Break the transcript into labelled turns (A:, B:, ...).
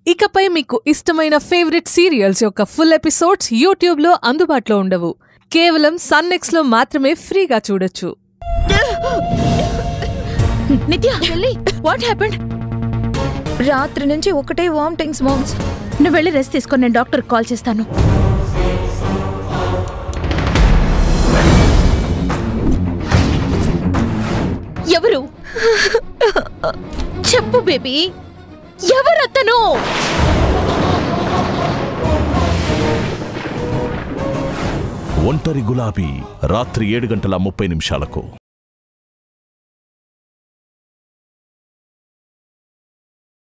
A: ఇకపై మీకు ఇష్టమైన ఫేవరెట్ సీరియల్స్ యొక్క ఫుల్ ఎపిసోడ్స్ యూట్యూబ్లో అందుబాటులో ఉండవు కేవలం సన్నెక్స్లో మాత్రమే ఫ్రీగా చూడొచ్చు
B: నిత్య వాట్ హ్యాపెండ్ రాత్రి నుంచి ఒకటే వామిటింగ్స్ మామ్స్ నువ్వు వెళ్ళి రెస్ట్ తీసుకొని నేను డాక్టర్ కాల్ చేస్తాను ఎవరు చెప్పు బేబీ ఎవరతను
C: ఒంటరి గులాబీ రాత్రి ఏడు గంటల ముప్పై నిమిషాలకు